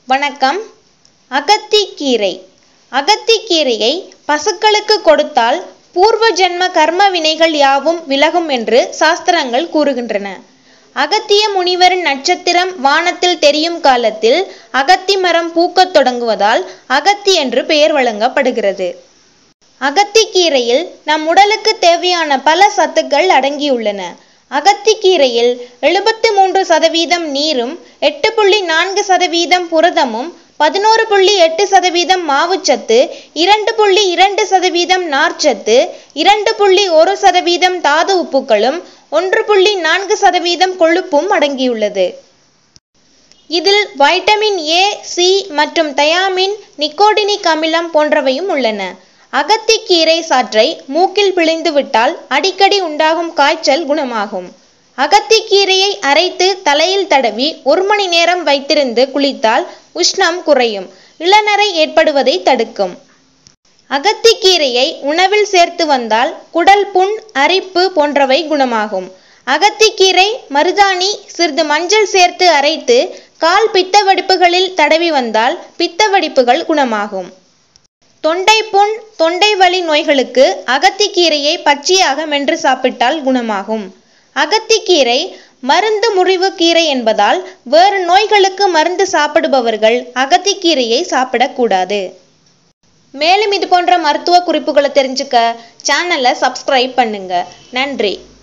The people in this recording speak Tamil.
வணக்கம் அகத்திக்கீரை அகத்திக்கீரையை பசுக்களுக்கு கொடுத்தால் பூர்வ ஜென்ம கர்ம வினைகள் யாவும் விலகும் என்று சாஸ்திரங்கள் கூறுகின்றன அகத்திய முனிவரின் நட்சத்திரம் வானத்தில் தெரியும் காலத்தில் அகத்தி மரம் பூக்கத் தொடங்குவதால் அகத்தி என்று பெயர் வழங்கப்படுகிறது அகத்திக்கீரையில் நம் உடலுக்கு தேவையான பல சத்துக்கள் அடங்கியுள்ளன அகத்திக்கீரையில் எழுபத்து மூன்று சதவீதம் நீரும் எட்டு புள்ளி நான்கு சதவீதம் புரதமும் பதினோரு புள்ளி எட்டு சதவீதம் மாவுச்சத்து இரண்டு புள்ளி இரண்டு சதவீதம் நார்ச்சத்து இரண்டு புள்ளி ஒரு சதவீதம் தாது உப்புக்களும் ஒன்று புள்ளி நான்கு சதவீதம் கொழுப்பும் அடங்கியுள்ளது இதில் வைட்டமின் ஏ சி மற்றும் தயாமின் நிக்கோடினிக் அமிலம் போன்றவையும் உள்ளன அகத்திக்கீரை சாற்றை மூக்கில் பிழிந்துவிட்டால் அடிக்கடி உண்டாகும் காய்ச்சல் குணமாகும் அகத்திக்கீரையை அரைத்து தலையில் தடவி ஒரு மணி நேரம் வைத்திருந்து குளித்தால் உஷ்ணம் குறையும் இளநரை ஏற்படுவதை தடுக்கும் அகத்திக்கீரையை உணவில் சேர்த்து வந்தால் குடல் புண் அரிப்பு போன்றவை குணமாகும் அகத்திக்கீரை மருதாணி சிறிது மஞ்சள் சேர்த்து அரைத்து கால் பித்த வெடிப்புகளில் தடவி வந்தால் பித்த வெடிப்புகள் குணமாகும் தொண்டை புண் தொண்டை வலி நோய்களுக்கு அகத்திக்கீரையை பச்சையாக மென்று சாப்பிட்டால் குணமாகும் அகத்திக்கீரை மருந்து முறிவு கீரை என்பதால் வேறு நோய்களுக்கு மருந்து சாப்பிடுபவர்கள் அகத்திக்கீரையை சாப்பிடக்கூடாது மேலும் இது போன்ற மருத்துவ குறிப்புகளை தெரிஞ்சுக்க சேனலை சப்ஸ்கிரைப் பண்ணுங்க நன்றி